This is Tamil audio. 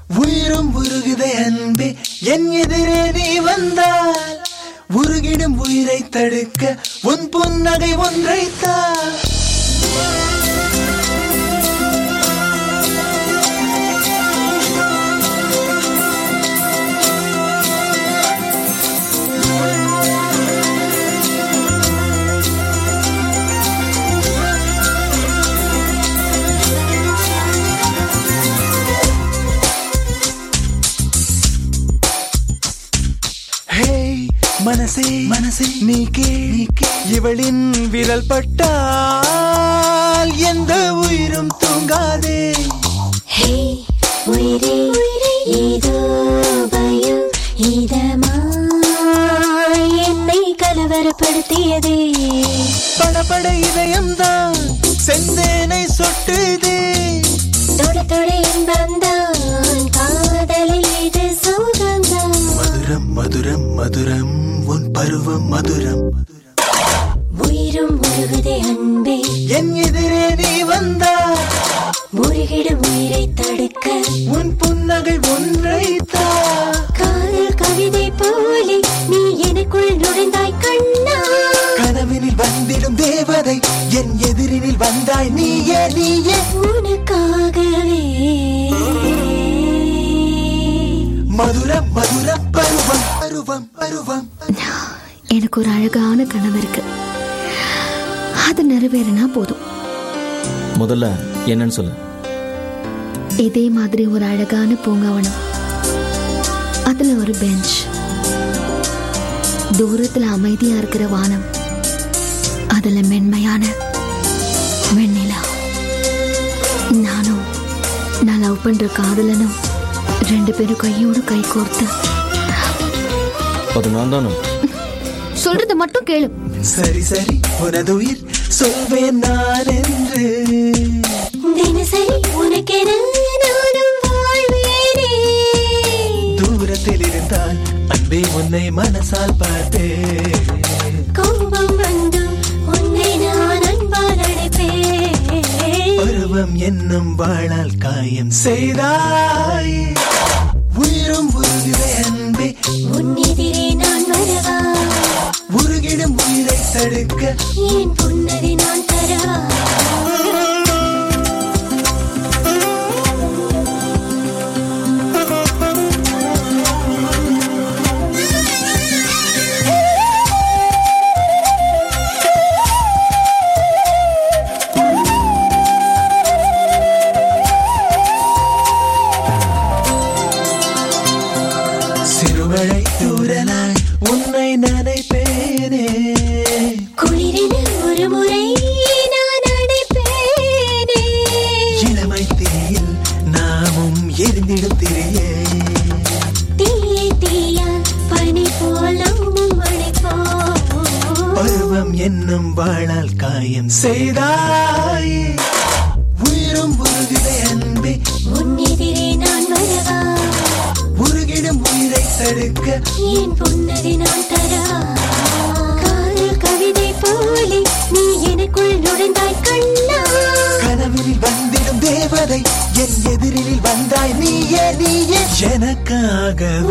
உயிரும் உருகுதே அன்பே என் எதிரே நீ வந்தால் உருகிடும் உயிரை தடுக்க உன் புன்னகை ஒன்றைத்தா ஹே மனசே மனசே நீ கே நீ கே இவளின் விரல் பட்டால் எந்த உயிரும் தூங்காதே ஹே உயிரே ஏதோ பயம் இதமாய் என்னை கலவரப்படுத்தியதே படபட இதயம்தான் செந்தேனை சொட்டுதே தொட தொட இன்பம்தான் காதலில் இது சுகம்தான் மதுரம் மதுரம் மதுரம் உன் பருவம் மதுரம் உயிரும் உருகுதே அன்பே என் எதிரே நீ வந்தா முருகிடும் உயிரை தடுக்க உன் புன்னகை ஒன்றைத்தா காதல் கவிதை போலே நீ எனக்குள் நுழைந்தாய் கண்ணா கனவினில் வந்திடும் தேவதை என் எதிரினில் வந்தாய் நீயே நீயே உனக்காகவே மதுரம் மதுரம் பருவம் பருவம் பருவம் எனக்கு ஒரு அழகான கனவு இருக்கு அது நிறைவேறினா போதும் முதல்ல என்னன்னு சொல்லு இதே மாதிரி ஒரு அழகான பூங்காவனம் அதுல ஒரு பெஞ்ச் தூரத்துல அமைதியா இருக்கிற வானம் அதுல மென்மையான வெண்ணிலா நானும் நான் லவ் பண்ற காதலனும் ரெண்டு பேரும் கையோடு கை கோர்த்து அது நான் தானே சொல்றத மட்டும் கேளு சரி சரி உனது உயிர் சொல்வேன் நான் என்று தினசரி உனக்கென நானும் வாழ்வேனே தூரத்தில் இருந்தால் அன்பே உன்னை மனசால் பார்த்தேன் கோபம் வந்தும் உன்னை நான் அன்பால் அழைப்பேன் பருவம் என்னும் வாழால் காயம் செய்தாய் உயிரும் உருகுதே அன்பே உன் எதிரே நான் வரவா உருகிடும் உயிரை தடுக்க என் புன்னகை நான் தரவா சிறுமழை தூரலாய் உன்னை நினைப்பேனே குளிரில் ஒரு முறை நான் அடைப்பேனே இளமை தீயில் நாமும் எரிந்திடும் திரையே தீயை தீயால் பனி போலும் அழைப்போம் பருவம் என்னும் வாழால் காயம் செய்தாய் உயிரும் உருகுதே அன்பே உன் எதிரே நான் வரவா உருகிடும் உயிரை தடுக்க என் புன்னகை நான் தரவா காதல் கவிதை போலே நீ எனக்குள் நுழைந்தாய் கண்ணா கனவினில் வந்திடும் தேவதை என் எதிரில் வந்தாய் நீயே நீயே எனக்காகவே